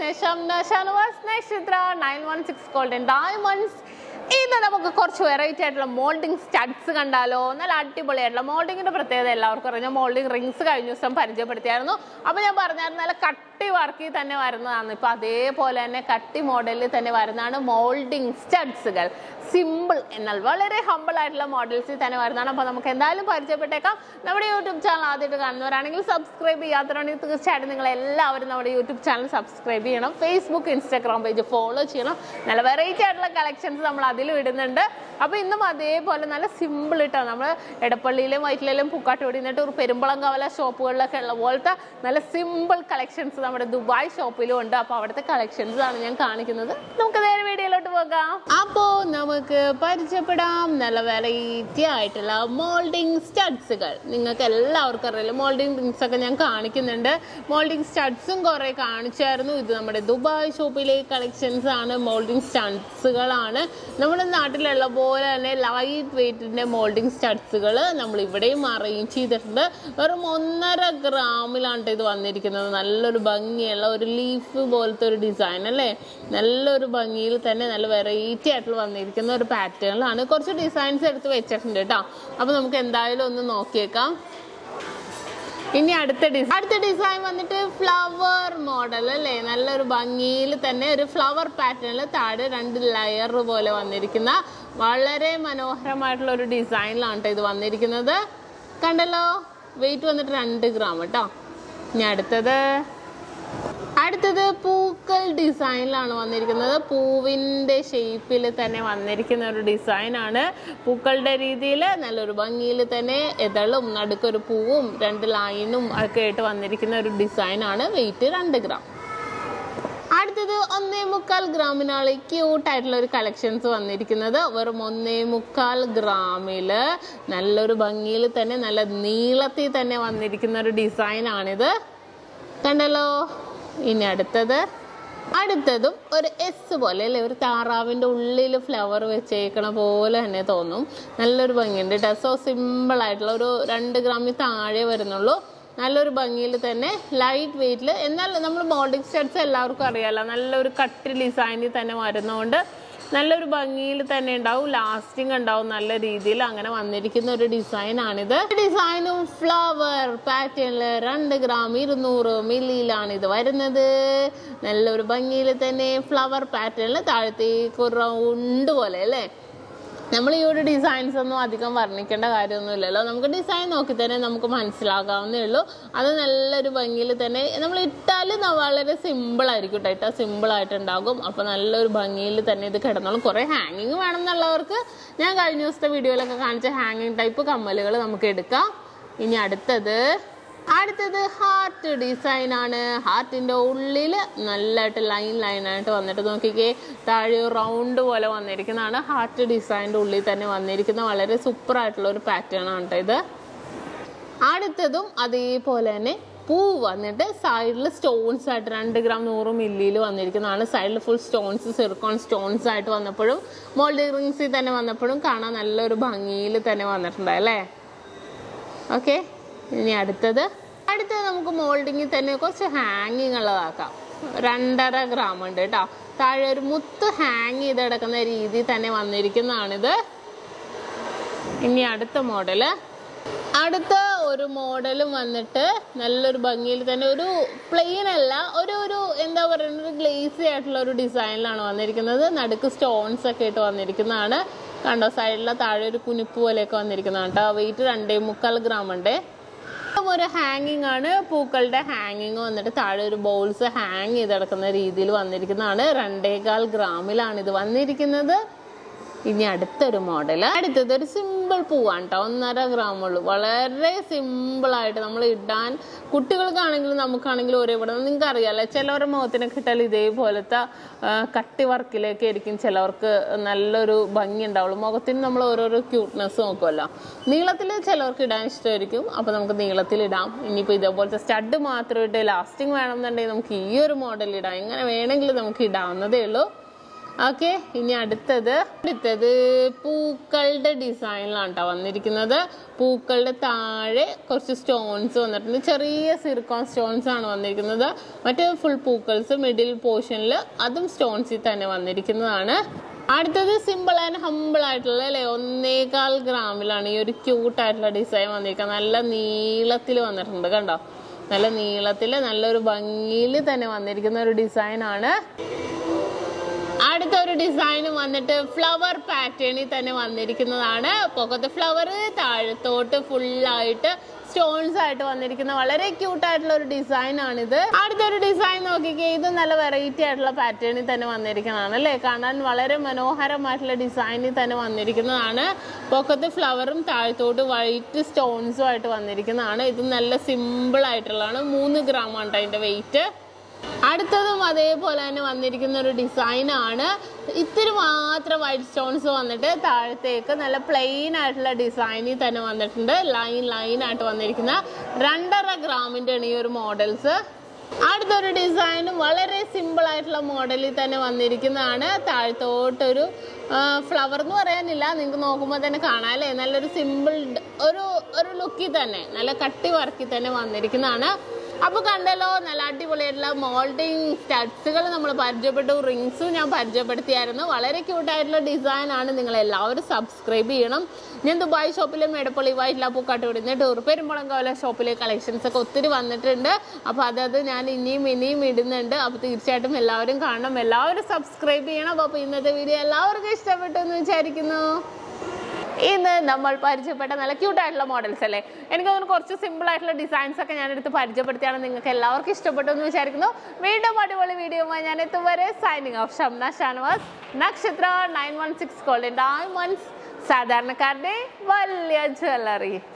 Shamna Shanavas Nakshatra nine one six golden diamonds ഇത് നമുക്ക് കുറച്ച് വെറൈറ്റി ആയിട്ടുള്ള മോൾഡിംഗ് സ്റ്റഡ്സ് കണ്ടാലോ നല്ല അടിപൊളിയായിട്ടുള്ള മോൾഡിങ്ങിന്റെ പ്രത്യേകത എല്ലാവർക്കും അറിയാം മോൾഡിംഗ് റിങ്സ് കഴിഞ്ഞ ദിവസം പരിചയപ്പെടുത്തിയായിരുന്നു അപ്പൊ ഞാൻ പറഞ്ഞായിരുന്നു നല്ല കട്ടി വർക്കിൽ തന്നെ വരുന്നതാണ് ഇപ്പൊ അതേപോലെ തന്നെ കട്ടി മോഡലിൽ തന്നെ വരുന്നതാണ് മോൾഡിംഗ് സ്റ്റഡ്സുകൾ സിമ്പിൾ എന്നാൽ വളരെ ഹമ്പിൾ ആയിട്ടുള്ള മോഡൽസിൽ തന്നെ വരുന്നതാണ് അപ്പൊ നമുക്ക് എന്തായാലും പരിചയപ്പെട്ടേക്കാം നമ്മുടെ യൂട്യൂബ് ചാനൽ ആദ്യമായിട്ട് കാണുന്നവരാണെങ്കിൽ സബ്സ്ക്രൈബ് ചെയ്യാത്തവരാണെങ്കിൽ തീർച്ചയായിട്ടും നിങ്ങൾ എല്ലാവരും നമ്മുടെ യൂട്യൂബ് ചാനൽ സബ്സ്ക്രൈബ് ചെയ്യണം ഫേസ്ബുക്ക് ഇൻസ്റ്റാഗ്രാം പേജ് ഫോളോ ചെയ്യണം നല്ല വെറൈറ്റി ആയിട്ടുള്ള കളക്ഷൻസ് നമ്മൾ അതിൽ ഇടുന്നുണ്ട് അപ്പൊ ഇന്നും അതേപോലെ നല്ല സിമ്പിൾ ഇട്ടാണ് നമ്മൾ എടപ്പള്ളിയിലും വൈറ്റിലും പൂക്കാട്ടോടി നിന്നിട്ട് ഒരു പെരുമ്പളങ്കവല ഷോപ്പുകളിലൊക്കെ ഉള്ള പോലത്തെ നല്ല സിമ്പിൾ കളക്ഷൻസ് നമ്മുടെ ദുബായ് ഷോപ്പിലും ഉണ്ട് അപ്പൊ അവിടുത്തെ കളക്ഷൻസ് ആണ് ഞാൻ കാണിക്കുന്നത് നമുക്ക് നേരെ വീഡിയോയിലോട്ട് പോകാം അപ്പോ നമുക്ക് പരിചയപ്പെടാം നല്ല വെറൈറ്റി ആയിട്ടുള്ള മോൾഡിംഗ് സ്റ്റഡ്സുകൾ നിങ്ങൾക്ക് എല്ലാവർക്കും അറിയില്ല മോൾഡിംഗ് റിങ്സ് ഒക്കെ ഞാൻ കാണിക്കുന്നുണ്ട് മോൾഡിംഗ് സ്റ്റഡ്സും കുറെ കാണിച്ചായിരുന്നു ഇത് നമ്മുടെ ദുബായ് ഷോപ്പിലെ കളക്ഷൻസ് ആണ് മോൾഡിംഗ് സ്റ്റഡ്സുകളാണ് നമ്മുടെ നാട്ടിലുള്ള പോലെ തന്നെ ലൈറ്റ് വെയിറ്റിന്റെ മോൾഡിംഗ് സ്റ്റഡ്സുകൾ നമ്മൾ ഇവിടെയും അറേഞ്ച് ചെയ്തിട്ടുണ്ട് വെറും ഒന്നര ഗ്രാമിലാണ് ട്ടോ ഇത് വന്നിരിക്കുന്നത് നല്ലൊരു ഭംഗിയുള്ള ഒരു ലീഫ് പോലത്തെ ഒരു ഡിസൈൻ അല്ലേ നല്ലൊരു ഭംഗിയിൽ തന്നെ നല്ല വെറൈറ്റി ആയിട്ടുള്ള വന്നിരിക്കുന്ന ഒരു പാറ്റേണിലാണ് കുറച്ച് ഡിസൈൻസ് എടുത്ത് വെച്ചിട്ടുണ്ട് കേട്ടോ അപ്പൊ നമുക്ക് എന്തായാലും ഒന്ന് നോക്കിയേക്കാം ഇനി അടുത്ത ഡിസൈൻ അടുത്ത ഡിസൈൻ വന്നിട്ട് ഫ്ലവർ മോഡൽ അല്ലേ നല്ലൊരു ഭംഗിയിൽ തന്നെ ഒരു ഫ്ലവർ പാറ്റേണിൽ താഴെ രണ്ട് ലെയർ പോലെ വന്നിരിക്കുന്ന വളരെ മനോഹരമായിട്ടുള്ള ഒരു ഡിസൈനിലാണ് ട്ടോ ഇത് വന്നിരിക്കുന്നത് കണ്ടല്ലോ വെയിറ്റ് വന്നിട്ട് രണ്ട് ഗ്രാം കേട്ടോ ഇനി അടുത്തത് അടുത്തത് പൂക്കൾ ഡിസൈനിലാണ് വന്നിരിക്കുന്നത് പൂവിൻ്റെ ഷേപ്പിൽ തന്നെ വന്നിരിക്കുന്ന ഒരു ഡിസൈനാണ് പൂക്കളുടെ രീതിയിൽ നല്ലൊരു ഭംഗിയിൽ തന്നെ എതളും നടുക്കൊരു പൂവും രണ്ട് ലൈനും ഒക്കെ ആയിട്ട് വന്നിരിക്കുന്ന ഒരു ഡിസൈനാണ് വെയിറ്റ് രണ്ട് ഗ്രാം അടുത്തത് ഒന്നേ മുക്കാൽ ഗ്രാമിനാണ് ക്യൂട്ട് ആയിട്ടുള്ള ഒരു കളക്ഷൻസ് വന്നിരിക്കുന്നത് വെറും ഒന്നേ മുക്കാൽ ഗ്രാമില് നല്ലൊരു ഭംഗിയിൽ തന്നെ നല്ല നീളത്തിൽ തന്നെ വന്നിരിക്കുന്ന ഒരു ഡിസൈനാണിത് കണ്ടല്ലോ ഇനി അടുത്തത് അടുത്തതും ഒരു എസ് പോലെ അല്ലേ ഒരു താറാവിൻ്റെ ഉള്ളിൽ ഫ്ലവർ വെച്ചേക്കണ പോലെ തന്നെ തോന്നും നല്ലൊരു ഭംഗിയുണ്ട് കേട്ടോ സോ സിമ്പിൾ ആയിട്ടുള്ള ഒരു രണ്ട് ഗ്രാമിൽ താഴെ വരുന്നുള്ളൂ നല്ലൊരു ഭംഗിയിൽ തന്നെ ലൈറ്റ് വെയിറ്റിൽ എന്നാൽ നമ്മൾ മോൾഡിംഗ് സ്റ്റഡ്സ് എല്ലാവർക്കും അറിയാലോ നല്ലൊരു കട്ടി ഡിസൈനിൽ തന്നെ വരുന്നതുകൊണ്ട് നല്ലൊരു ഭംഗിയിൽ തന്നെ ഉണ്ടാവും ലാസ്റ്റിംഗ് ഉണ്ടാവും നല്ല രീതിയിൽ അങ്ങനെ വന്നിരിക്കുന്ന ഒരു ഡിസൈൻ ആണിത് ഡിസൈനും ഫ്ലവർ പാറ്റേണിൽ രണ്ട് ഗ്രാം ഇരുന്നൂറ് മില്ലിയിലാണ് ഇത് വരുന്നത് നല്ലൊരു ഭംഗിയിൽ തന്നെ ഫ്ലവർ പാറ്റേണിൽ താഴത്തേക്ക് ഒരു റൗണ്ട് പോലെ അല്ലേ നമ്മൾ ഈ ഒരു ഡിസൈൻസ് ഒന്നും അധികം വർണ്ണിക്കേണ്ട കാര്യമൊന്നുമില്ലല്ലോ നമുക്ക് ഡിസൈൻ നോക്കി തന്നെ നമുക്ക് മനസ്സിലാകാവുന്നേ ഉള്ളൂ അത് നല്ലൊരു ഭംഗിയിൽ തന്നെ നമ്മൾ ഇട്ടാൽ വളരെ സിമ്പിൾ ആയിരിക്കും കേട്ടോ ഇട്ടാൽ സിമ്പിൾ ആയിട്ടുണ്ടാകും അപ്പോൾ നല്ലൊരു ഭംഗിയിൽ തന്നെ ഇത് കിടന്നോളും കുറേ ഹാങ്ങിങ് വേണം എന്നുള്ളവർക്ക് ഞാൻ കഴിഞ്ഞ ദിവസത്തെ വീഡിയോയിലൊക്കെ കാണിച്ച ഹാങ്ങിങ് ടൈപ്പ് കമ്മലുകൾ നമുക്ക് എടുക്കാം ഇനി അടുത്തത് അടുത്തത് ഹാർട്ട് ഡിസൈൻ ആണ് ഹാർട്ടിന്റെ ഉള്ളിൽ നല്ലതായിട്ട് ലൈൻ ലൈൻ ആയിട്ട് വന്നിട്ട് നോക്കിക്കേ താഴെ റൗണ്ട് പോലെ വന്നിരിക്കുന്നതാണ് ഹാർട്ട് ഡിസൈനിന്റെ ഉള്ളിൽ തന്നെ വന്നിരിക്കുന്ന വളരെ സൂപ്പർ ആയിട്ടുള്ള ഒരു പാറ്റേൺ ആണ് കേട്ടോ ഇത് അടുത്തതും അതേപോലെ തന്നെ പൂ വന്നിട്ട് സൈഡിൽ സ്റ്റോൺസ് ആയിട്ട് രണ്ട് ഗ്രാം നൂറ് മില്ലിയിൽ വന്നിരിക്കുന്നതാണ് സൈഡിൽ ഫുൾ സ്റ്റോൺസ് സിർക്കോൺ സ്റ്റോൺസ് ആയിട്ട് വന്നപ്പോഴും മോൾഡ് റിങ്സിൽ തന്നെ വന്നപ്പോഴും കാണാൻ നല്ലൊരു ഭംഗിയിൽ തന്നെ വന്നിട്ടുണ്ട് അല്ലേ ഓക്കെ ഇനി അടുത്തത് അടുത്തത് നമുക്ക് മോൾഡിങ്ങിൽ തന്നെ കുറച്ച് ഹാങ്ങിങ് ഉള്ളതാക്കാം രണ്ടര ഗ്രാം ഉണ്ട് കേട്ടോ താഴെ ഒരു മുത്ത് ഹാങ് ചെയ്ത് കിടക്കുന്ന രീതിയിൽ തന്നെ വന്നിരിക്കുന്നതാണിത് ഇനി അടുത്ത മോഡല് അടുത്ത ഒരു മോഡലും വന്നിട്ട് നല്ലൊരു ഭംഗിയിൽ തന്നെ ഒരു പ്ലെയിൻ അല്ല ഒരു ഒരു എന്താ പറയുക ഒരു ഗ്ലേസി ആയിട്ടുള്ള ഒരു ഡിസൈനിലാണ് വന്നിരിക്കുന്നത് നടുക്ക് സ്റ്റോൺസ് ഒക്കെ ഇട്ട് വന്നിരിക്കുന്നതാണ് കണ്ടോ സൈഡിലെ താഴെ ഒരു കുനിപ്പ് പോലെയൊക്കെ വന്നിരിക്കുന്നതാണ് കേട്ടോ വെയിറ്റ് രണ്ടേ മുക്കാൽ ഗ്രാം ഉണ്ട് ഒരു ഹാങ്ങിങ് ആണ് പൂക്കളുടെ ഹാങ്ങിങ് വന്നിട്ട് താഴെ ഒരു ബൗൾസ് ഹാങ് ചെയ്ത് കിടക്കുന്ന രീതിയിൽ വന്നിരിക്കുന്നതാണ് രണ്ടേകാൽ ഗ്രാമിലാണ് ഇത് വന്നിരിക്കുന്നത് ഇനി അടുത്തൊരു മോഡൽ അടുത്തത് ഒരു സിമ്പിൾ പൂവാണ് കേട്ടോ ഒന്നര ഗ്രാം ഉള്ളൂ വളരെ സിമ്പിൾ ആയിട്ട് നമ്മൾ ഇടാൻ കുട്ടികൾക്കാണെങ്കിലും നമുക്കാണെങ്കിലും ഒരേ ഇവിടെ നിങ്ങൾക്ക് അറിയാലോ ചിലവരുടെ മുഖത്തിനൊക്കെ ഇട്ടാൽ ഇതേപോലത്തെ ആ, കട്ടി വർക്കിലേക്ക് ആയിരിക്കും ചിലവർക്ക് നല്ലൊരു ഭംഗി ഉണ്ടാവുള്ളൂ മുഖത്തിന് നമ്മൾ ഓരോരോ ക്യൂട്ട്നെസ് നോക്കുമല്ലോ നീളത്തിൽ ചിലവർക്ക് ഇടാൻ ഇഷ്ടമായിരിക്കും അപ്പോൾ നമുക്ക് നീളത്തിൽ ഇടാം ഇനിയിപ്പോൾ ഇതേപോലത്തെ സ്റ്റഡ് മാത്രം ഇട്ട് ലാസ്റ്റിംഗ് വേണമെന്നുണ്ടെങ്കിൽ നമുക്ക് ഈ ഒരു മോഡൽ ഇടാം എങ്ങനെ വേണമെങ്കിലും നമുക്ക് ഇടാവുന്നതേ ഉള്ളൂ ഓക്കെ ഇനി അടുത്തത് അടുത്തത് പൂക്കളുടെ ഡിസൈനിലാണ് കേട്ടോ വന്നിരിക്കുന്നത് പൂക്കളുടെ താഴെ കുറച്ച് സ്റ്റോൺസ് വന്നിട്ടുണ്ട് ചെറിയ സിർക്കോൺ സ്റ്റോൺസ് ആണ് വന്നിരിക്കുന്നത് മറ്റേ ഫുൾ പൂക്കൾസ് മിഡിൽ പോർഷനിൽ അതും സ്റ്റോൺസിൽ തന്നെ വന്നിരിക്കുന്നതാണ് അടുത്തത് സിമ്പിൾ ആൻഡ് ഹമ്പിൾ ആയിട്ടുള്ള അല്ലേ ഒന്നേകാൽ ഗ്രാമിലാണ് ഈ ഒരു ക്യൂട്ട് ആയിട്ടുള്ള ഡിസൈൻ വന്നിരിക്കുന്നത് നല്ല നീളത്തിൽ വന്നിട്ടുണ്ട് കണ്ടോ നല്ല നീളത്തിൽ നല്ലൊരു ഭംഗിയിൽ തന്നെ വന്നിരിക്കുന്ന ഒരു ഡിസൈൻ ആണ് അടുത്ത ഒരു ഡിസൈൻ വന്നിട്ട് ഫ്ലവർ പാറ്റേണിൽ തന്നെ വന്നിരിക്കുന്നതാണ് പൊക്കത്തെ ഫ്ലവർ താഴത്തോട്ട് ഫുള്ളായിട്ട് സ്റ്റോൺസ് ആയിട്ട് വന്നിരിക്കുന്ന വളരെ ക്യൂട്ട് ആയിട്ടുള്ള ഒരു ഡിസൈൻ ആണിത് അടുത്തൊരു ഡിസൈൻ നോക്കിക്കേ ഇത് നല്ല വെറൈറ്റി ആയിട്ടുള്ള പാറ്റേണിൽ തന്നെ വന്നിരിക്കുന്നതാണ് അല്ലേ കാണാൻ വളരെ മനോഹരമായിട്ടുള്ള ഡിസൈനിൽ തന്നെ വന്നിരിക്കുന്നതാണ് പൊക്കത്ത് ഫ്ലവറും താഴത്തോട്ട് വൈറ്റ് സ്റ്റോൺസും ആയിട്ട് വന്നിരിക്കുന്നതാണ് ഇത് നല്ല സിമ്പിൾ ആയിട്ടുള്ളതാണ് മൂന്ന് ഗ്രാം ആണ് അതിന്റെ വെയിറ്റ് അടുത്തതും അതേപോലെ തന്നെ വന്നിരിക്കുന്ന ഒരു ഡിസൈൻ ആണ് ഇത്തിരി മാത്രം വൈറ്റ് സ്റ്റോൺസ് വന്നിട്ട് താഴത്തേക്ക് നല്ല പ്ലെയിൻ ആയിട്ടുള്ള ഡിസൈനിൽ തന്നെ വന്നിട്ടുണ്ട് ലൈൻ ലൈൻ ആയിട്ട് വന്നിരിക്കുന്ന രണ്ടര ഗ്രാമിന്റെ ആണ് ഈ ഒരു മോഡൽസ് അടുത്തൊരു ഡിസൈനും വളരെ സിമ്പിൾ ആയിട്ടുള്ള മോഡലിൽ തന്നെ വന്നിരിക്കുന്നതാണ് താഴത്തോട്ടൊരു ഫ്ലവർ എന്ന് പറയാനില്ല നിങ്ങൾക്ക് നോക്കുമ്പോൾ തന്നെ കാണാം അല്ലേ നല്ലൊരു സിമ്പിൾ ഒരു ഒരു ലുക്കിൽ തന്നെ നല്ല കട്ടി വർക്കിൽ തന്നെ വന്നിരിക്കുന്നതാണ് അപ്പോൾ കണ്ടല്ലോ നല്ല അടിപൊളിയായിട്ടുള്ള മോൾഡിങ് സ്റ്റഡ്സുകൾ നമ്മൾ പരിചയപ്പെട്ടു റിങ്സും ഞാൻ പരിചയപ്പെടുത്തിയായിരുന്നു വളരെ ക്യൂട്ടായിട്ടുള്ള ഡിസൈൻ ആണ് നിങ്ങൾ എല്ലാവരും സബ്സ്ക്രൈബ് ചെയ്യണം ഞാൻ ദുബായ് ഷോപ്പിലെ മേടപ്പള്ളി വൈറ്റില പൂക്കാട്ട് വിടുന്ന ടൂർ പെരുമ്പളം കോല ഷോപ്പിലെ കളക്ഷൻസ് ഒക്കെ ഒത്തിരി വന്നിട്ടുണ്ട് അപ്പോൾ അതത് ഞാൻ ഇനിയും ഇനിയും ഇടുന്നുണ്ട് അപ്പോൾ തീർച്ചയായിട്ടും എല്ലാവരും കാണണം എല്ലാവരും സബ്സ്ക്രൈബ് ചെയ്യണം അപ്പോൾ ഇന്നത്തെ വീഡിയോ എല്ലാവർക്കും ഇഷ്ടപ്പെട്ടു എന്ന് വിചാരിക്കുന്നു ഇന്ന് നമ്മൾ പരിചയപ്പെട്ട നല്ല ക്യൂട്ട് ആയിട്ടുള്ള മോഡൽസ് അല്ലേ എനിക്ക് തോന്നുന്നു കുറച്ച് സിമ്പിൾ ആയിട്ടുള്ള ഡിസൈൻസ് ഒക്കെ ഞാൻ എടുത്ത് പരിചയപ്പെടുത്തിയാണ് നിങ്ങൾക്ക് എല്ലാവർക്കും ഇഷ്ടപ്പെട്ടു എന്ന് വിചാരിക്കുന്നു വീണ്ടും അടിപൊളി വീഡിയോയുമായി ഞാൻ എത്തും വരെ signing off Shamna Shanavas Nakshatra nine one six golden diamonds സാധാരണക്കാരുടെ വലിയ ജ്വല്ലറി